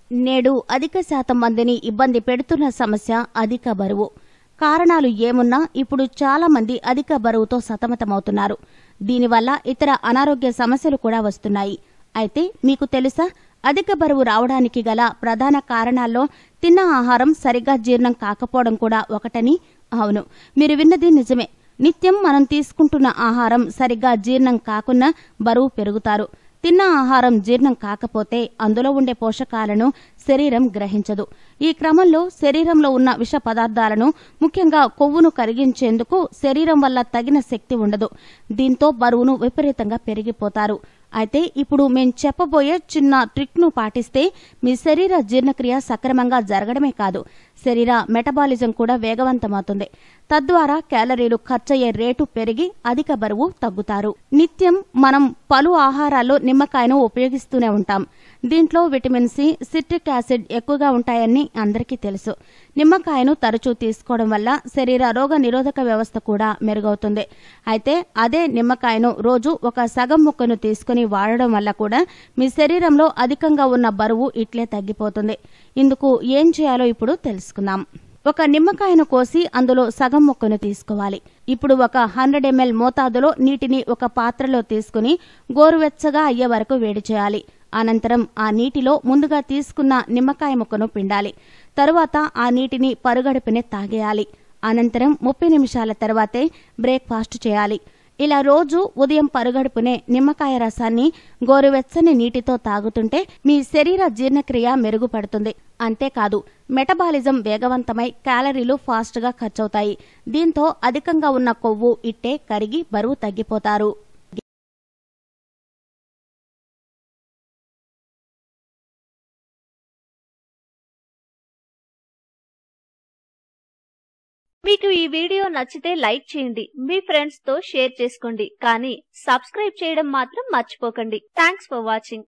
నేడు అధిక శాతం మందిని ఇబ్బంది పెడుతున్న సమస్య అధిక బరువు కారణాలు ఏమున్నా ఇప్పుడు చాలా మంది అధిక బరువుతో సతమతమవుతున్నారు దీనివల్ల ఇతర అనారోగ్య సమస్యలు కూడా వస్తున్నాయి అయితే మీకు తెలుసా అధిక బరువు రావడానికి గల ప్రధాన కారణాల్లో తిన్న ఆహారం సరిగ్గా జీర్ణం కాకపోవడం కూడా ఒకటని అవును మీరు విన్నది నిజమే నిత్యం మనం తీసుకుంటున్న ఆహారం సరిగ్గా జీర్ణం కాకున్నా బరువు పెరుగుతారు తిన్న ఆహారం జీర్ణం కాకపోతే అందులో ఉండే పోషకాలను శరీరం గ్రహించదు ఈ క్రమంలో శరీరంలో ఉన్న విష పదార్థాలను ముఖ్యంగా కొవ్వును కరిగించేందుకు శరీరం వల్ల తగిన శక్తి ఉండదు దీంతో బరువును విపరీతంగా పెరిగిపోతారు అయితే ఇప్పుడు మేం చెప్పబోయే చిన్న ట్రిక్ను పాటిస్తే మీ శరీర జీర్ణక్రియ సక్రమంగా జరగడమే కాదు శరీర మెటబాలిజం కూడా వేగవంతమవుతుంది తద్వారా క్యాలరీలు ఖర్చయ్యే రేటు పెరిగి అధిక బరువు తగ్గుతారు నిత్యం మనం పలు ఆహారాల్లో నిమ్మకాయను ఉపయోగిస్తూనే ఉంటాం దీంట్లో విటమిన్ సి సిట్రిక్ యాసిడ్ ఎక్కువగా ఉంటాయని అందరికీ తెలుసు నిమ్మకాయను తరచూ తీసుకోవడం వల్ల శరీర రోగ నిరోధక వ్యవస్థ కూడా మెరుగవుతుంది అయితే అదే నిమ్మకాయను రోజు ఒక సగం ముక్కను తీసుకుని వాడడం వల్ల కూడా మీ శరీరంలో అధికంగా ఉన్న బరువు ఇట్లే తగ్గిపోతుంది ఇందుకు ఏం చేయాలో ఇప్పుడు తెలుసుకుందాం ఒక నిమ్మకాయను కోసి అందులో సగం ముక్కను తీసుకోవాలి ఇప్పుడు ఒక హండ్రెడ్ ఎంఎల్ మోతాదులో నీటిని ఒక పాత్రలో తీసుకుని గోరువెచ్చగా అయ్యే వరకు వేడి చేయాలి అనంతరం ఆ నీటిలో ముందుగా తీసుకున్న నిమ్మకాయ ముక్కను పిండాలి తరువాత ఆ నీటిని పరుగడుపునే తాగేయాలి అనంతరం ముప్పై నిమిషాల తర్వాతే బ్రేక్ఫాస్ట్ చేయాలి ఇలా రోజు ఉదయం పరుగడుపునే నిమ్మకాయ రసాన్ని గోరువెచ్చని నీటితో తాగుతుంటే మీ శరీర జీర్ణక్రియ మెరుగుపడుతుంది అంతేకాదు మెటబాలిజం వేగవంతమై క్యాలరీలు ఫాస్ట్గా ఖర్చవుతాయి దీంతో అధికంగా ఉన్న కొవ్వు ఇట్టే కరిగి బరువు తగ్గిపోతారు మీకు ఈ వీడియో నచ్చితే లైక్ చేయండి మీ ఫ్రెండ్స్ తో షేర్ చేసుకోండి కానీ సబ్స్క్రైబ్ చేయడం మాత్రం మర్చిపోకండి థ్యాంక్స్ ఫర్ వాచింగ్